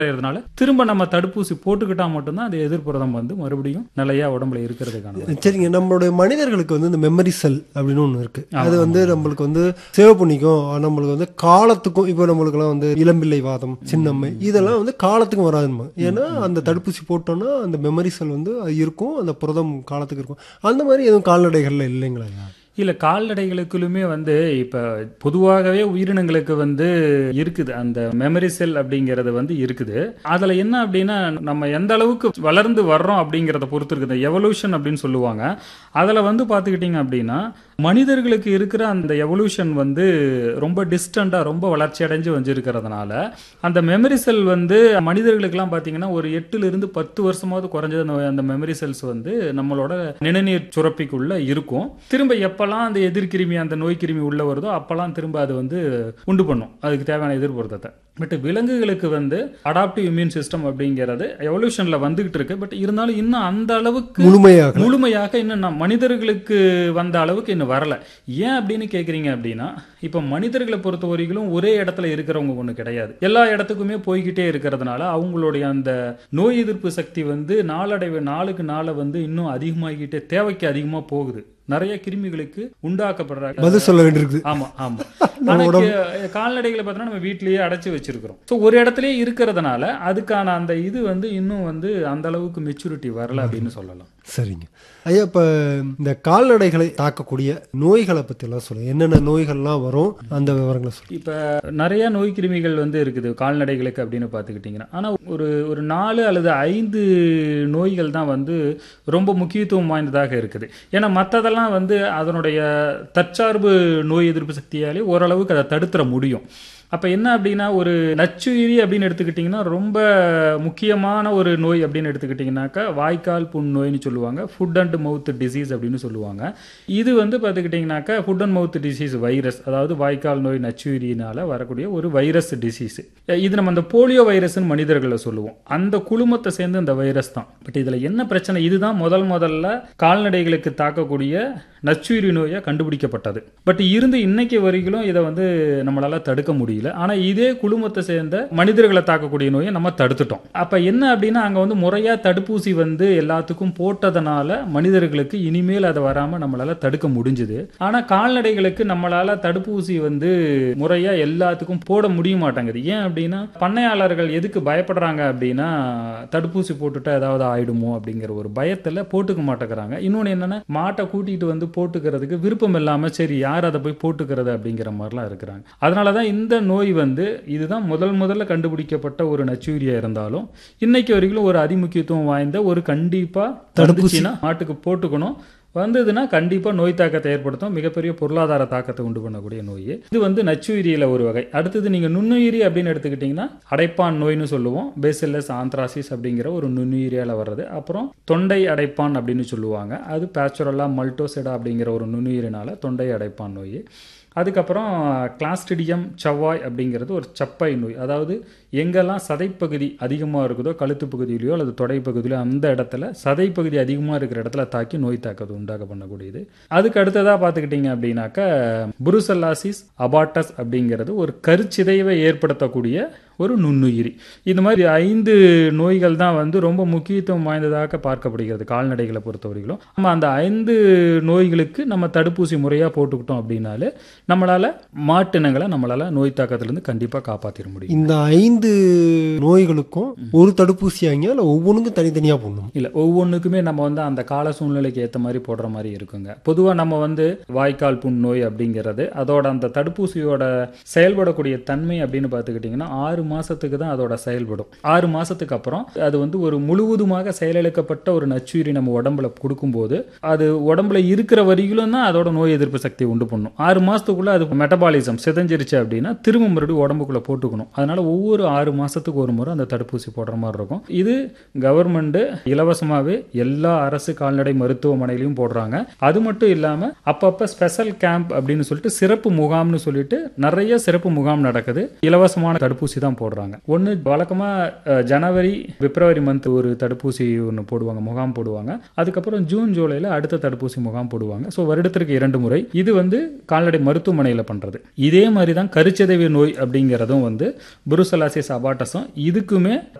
இருக்கிறதுனால திரும்ப நம்ம தடுப்பூசி போட்டுக்கிட்டா மட்டும்தான் அது எதிர்ப்புரதம் வந்து மறுபடியும் நிலையா உடம்புல இருக்கிறதுக்கான வாய்ப்பு. சரிங்க நம்மளுடைய மனிதர்களுக்கு வந்து இந்த மெமரி செல் அப்படின்னு ஒன்று இருக்கு அது வந்து நம்மளுக்கு வந்து சேவ் பண்ணிக்கும் நம்மளுக்கு வந்து காலத்துக்கும் இப்போ நம்மளுக்குலாம் வந்து இளம்பிள்ளை வாதம் சின்னம்மை இதெல்லாம் வந்து காலத்துக்கும் வராதுமா ஏன்னா அந்த தடுப்பூசி போட்டோம்னா அந்த மெமரி செல் வந்து அது இருக்கும் அந்த புரதம் காலத்துக்கு இருக்கும் அந்த மாதிரி எதுவும் கால்நடைகள்ல இல்லைங்களா ஐயா? இல்ல கால்நடைகளுக்குள்ளுமே வந்து இப்ப பொதுவாகவே உயிரினங்களுக்கு வந்து இருக்குது அந்த மெமரி செல் அப்படிங்கறது வந்து இருக்குது அதுல என்ன அப்படின்னா நம்ம எந்த அளவுக்கு வளர்ந்து வர்றோம் அப்படிங்கறத பொறுத்து இருக்குது எவல்யூஷன் அப்படின்னு சொல்லுவாங்க அதுல வந்து பாத்துக்கிட்டீங்க அப்படின்னா மனிதர்களுக்கு இருக்கிற அந்த எவல்யூஷன் வந்து ரொம்ப டிஸ்டண்டா ரொம்ப வளர்ச்சி அடைஞ்சு வந்திருக்கிறதுனால அந்த மெமரி செல் வந்து மனிதர்களுக்கெல்லாம் பாத்தீங்கன்னா ஒரு எட்டுல இருந்து பத்து வருஷமாவது குறைஞ்சது அந்த- அந்த மெமரி செல்ஸ் வந்து நம்மளோட நிணநீர் சுரப்பிக்குள்ள இருக்கும் திரும்ப எப்பெல்லாம் அந்த எதிர்கிருமி அந்த நோய் கிருமி உள்ள வருதோ அப்பெல்லாம் திரும்ப அது வந்து உண்டு பண்ணும் அதுக்கு தேவையான எதிர்ப்புறத்தை பட் விலங்குகளுக்கு வந்து அடாப்டிவ் இம்யூன் சிஸ்டம் அப்படிங்கிறது எவல்யூஷன்ல வந்துகிட்டு இருக்கு பட் இருந்தாலும் இன்னும் அந்த அளவுக்கு முழுமையாக முழுமையாக இன்னும் நம் மனிதர்களுக்கு வந்த அளவுக்கு இன்னும் வரல ஏன் அப்படின்னு கேக்குறீங்க அப்படின்னா இப்ப மனிதர்களை பொறுத்த வரைக்கும் ஒரே இடத்துல இருக்கிறவங்க ஒண்ணு கிடையாது எல்லா இடத்துக்குமே போய்கிட்டே இருக்கிறதுனால அவங்களுடைய அந்த நோய் எதிர்ப்பு சக்தி வந்து நாளடைவு நாளுக்கு நாள வந்து இன்னும் அதிகமாகிட்டே தேவைக்கு அதிகமா போகுது நிறைய கிருமிகளுக்கு உண்டாக்கப்படுறாங்க பதில் சொல்ல வேண்டியிருக்குது ஆமா ஆமா ஆனா கே- கால்நடைகளை பார்த்தோம்னா நம்ம வீட்லயே அடைச்சு வச்சிருக்கிறோம் ஸோ ஒரு இடத்துலயே இருக்கிறதுனால அதுக்கான அந்த இது வந்து இன்னும் வந்து அந்த அளவுக்கு மெச்சூரிட்டி வரல அப்படின்னு சொல்லலாம் சரிங்க ஐயா இப்போ இந்த கால்நடைகளை தாக்கக்கூடிய நோய்களை பத்தி எல்லாம் சொல்லுங்க என்னென்ன நோய்கள்லாம் வரும் அந்த விவரங்களை சொல்லுங்க இப்ப நிறைய நோய் கிருமிகள் வந்து இருக்குது கால்நடைகளுக்கு அப்படின்னு பார்த்துக்கிட்டிங்கன்னா ஆனா ஒரு ஒரு நாலு அல்லது ஐந்து நோய்கள் தான் வந்து ரொம்ப முக்கியத்துவம் வாய்ந்ததாக இருக்குது ஏன்னா மற்றதெல்லாம் வந்து அதனுடைய தற்சார்பு நோய் எதிர்ப்பு சக்தியாலே ஓரளவுக்கு அதை தடுத்துற முடியும் அப்ப என்ன அப்படின்னா ஒரு நச்சுயிரி அப்படின்னு எடுத்துக்கிட்டிங்கன்னா ரொம்ப முக்கியமான ஒரு நோய் அப்படின்னு எடுத்துக்கிட்டிங்கனாக்கா வாய்க்கால் புண் நோய்னு சொல்லுவாங்க ஃபுட் அண்ட் மவுத் டிசீஸ் அப்படின்னு சொல்லுவாங்க இது வந்து பார்த்துக்கிட்டிங்கனாக்கா foot and mouth disease virus அதாவது வாய்க்கால் நோய் நச்சுயிரினால வரக்கூடிய ஒரு வைரஸ் டிசீஸ் இது நம்ம அந்த போலியோ வைரஸ்னு மனிதர்களை சொல்லுவோம் அந்த குழுமத்தை சேர்ந்து அந்த வைரஸ் தான் பட் இதுல என்ன பிரச்சனை இதுதான் முதல் முதல்ல கால்நடைகளுக்கு தாக்கக்கூடிய நச்சுயிரி நோயை கண்டுபிடிக்கப்பட்டது பட் இருந்து இன்னைக்கு வரைக்கும் இதை வந்து நம்மளால தடுக்க முடியல ஆனா இதே குழுமத்தை சேர்ந்த மனிதர்களை தாக்கக்கூடிய நோயை நம்ம தடுத்துட்டோம் அப்ப என்ன அப்படின்னா அங்க வந்து முறையா தடுப்பூசி வந்து எல்லாத்துக்கும் போட்டதனால மனிதர்களுக்கு இனிமேல் அதை வராம நம்மளால தடுக்க முடிஞ்சுது ஆனா கால்நடைகளுக்கு நம்மளால தடுப்பூசி வந்து முறையா எல்லாத்துக்கும் போட முடிய மாட்டேங்குது ஏன் அப்படின்னா பண்ணையாளர்கள் எதுக்கு பயப்படுறாங்க அப்படின்னா தடுப்பூசி போட்டுட்டா ஏதாவது ஆயிடுமோ அப்படிங்கிற ஒரு பயத்துல போட்டுக்க மாட்டேங்கிறாங்க இன்னொன்னு என்னன்னா மாட்டை கூட்டிட்டு வந்து போட்டுக்கிறதுக்கு விருப்பம் இல்லாம சரி யார் அதை போய் போட்டுக்கிறது அப்படிங்கிற மாதிரிலாம் இருக்கிறாங்க அதனாலதான் இந்த நோய் வந்து இதுதான் முதல் முதல்ல கண்டுபிடிக்கப்பட்ட ஒரு நச்சுயிரியா இருந்தாலும் இன்னைக்கு வரைக்கும் ஒரு அதிமுக்கியத்துவம் வாய்ந்த ஒரு கண்டிப்பா தடுப்பூசினா மாட்டுக்கு போட்டுக்கணும் வந்ததுன்னா கண்டிப்பா நோய் தாக்கத்தை ஏற்படுத்தும் மிகப்பெரிய பொருளாதார தாக்கத்தை உண்டு பண்ணக்கூடிய நோய் இது வந்து நச்சுயிரியில ஒரு வகை அடுத்தது நீங்க நுண்ணுயிரி அப்படின்னு எடுத்துக்கிட்டீங்கன்னா அடைப்பான் நோய்னு சொல்லுவோம் பேசில்லஸ் ஆந்த்ராசிஸ் அப்படிங்கிற ஒரு நுண்ணுயிரியால வர்றது அப்புறம் தொண்டை அடைப்பான் அப்படின்னு சொல்லுவாங்க அது பேச்சுரலா மல்டோசெடா அப்படிங்கிற ஒரு நுண்ணுயிரினால தொண்டை அடைப்பான் நோய் அதுக்கப்புறம் கிளாஸ்டிடியம் செவ்வாய் அப்படிங்கிறது ஒரு சப்பை நோய் அதாவது எங்கெல்லாம் சதைப்பகுதி அதிகமாக இருக்குதோ கழுத்து பகுதியிலையோ அல்லது தொடை பகுதியிலோ அந்த இடத்துல சதைப்பகுதி அதிகமாக இருக்கிற இடத்துல தாக்கி நோய் தாக்கத்தை உண்டாக்க பண்ணக்கூடியது அதுக்கு அடுத்ததாக பார்த்துக்கிட்டிங்க அப்படின்னாக்கா புருசல்லாசிஸ் அபாட்டஸ் அப்படிங்கிறது ஒரு கருச்சிதைவை ஏற்படுத்தக்கூடிய ஒரு நுண்ணுயிரி இந்த மாதிரி ஐந்து நோய்கள் தான் வந்து ரொம்ப முக்கியத்துவம் வாய்ந்ததாக பார்க்கப்படுகிறது கால்நடைகளை பொறுத்தவரையிலும் நம்ம அந்த ஐந்து நோய்களுக்கு நம்ம தடுப்பூசி முறையாக போட்டுக்கிட்டோம் அப்படின்னாலே நம்மளால மாட்டினங்களை நம்மளால நோய் தாக்கத்திலிருந்து கண்டிப்பாக காப்பாற்றிட முடியும் இந்த ஐந்து நோய்களுக்கும் ஒரு தடுப்பூசி வாங்கி இல்லை ஒவ்வொன்றுக்கும் தனித்தனியாக போடணும் இல்ல ஒவ்வொன்றுக்குமே நம்ம வந்து அந்த கால சூழ்நிலைக்கு ஏற்ற மாதிரி போடுற மாதிரி இருக்குங்க பொதுவா நம்ம வந்து வாய்க்கால் புண் நோய் அப்படிங்கிறது அதோட அந்த தடுப்பூசியோட செயல்படக்கூடிய தன்மை அப்படின்னு பார்த்துக்கிட்டிங்கன்னா ஆறு மாசத்துக்கு தான் அதோட செயல்படும் ஆறு மாசத்துக்கு அப்புறம் அது வந்து ஒரு முழுவதுமாக செயலிழக்கப்பட்ட ஒரு நச்சுயிரி நம்ம உடம்புல கொடுக்கும்போது அது உடம்புல இருக்கிற வரையிலும் தான் அதோட நோய் எதிர்ப்பு சக்தியை உண்டு பண்ணும் ஆறு மாசத்துக்குள்ள அது மெட்டபாலிசம் சிதைஞ்சிருச்சு அப்படின்னா திரும்ப மறுபடியும் உடம்புக்குள்ள போட்டுக்கணும் அதனால ஒவ்வொரு ஆறு மாசத்துக்கு ஒரு முறை அந்த தடுப்பூசி போடுற மாதிரி இருக்கும் இது கவர்மெண்ட் இலவசமாவே எல்லா அரசு கால்நடை மருத்துவமனையிலையும் போடுறாங்க அது மட்டும் இல்லாம அப்பப்ப ஸ்பெஷல் கேம்ப் அப்படின்னு சொல்லிட்டு சிறப்பு முகாம்னு சொல்லிட்டு நிறைய சிறப்பு முகாம் நடக்குது இலவசமான தடுப்பூசி தான் போடுறாங்க ஒன்று வழக்கமாக ஜனவரி பிப்ரவரி மந்த் ஒரு தடுப்பூசி ஒன்று போடுவாங்க முகாம் போடுவாங்க அதுக்கப்புறம் ஜூன் ஜூலையில் அடுத்த தடுப்பூசி முகாம் போடுவாங்க ஸோ வருடத்திற்கு இரண்டு முறை இது வந்து கால்நடை மருத்துவமனையில் பண்ணுறது இதே மாதிரி தான் கருச்சிதைவு நோய் அப்படிங்கிறதும் வந்து புருசலாசிஸ் அபாட்டஸும் இதுக்குமே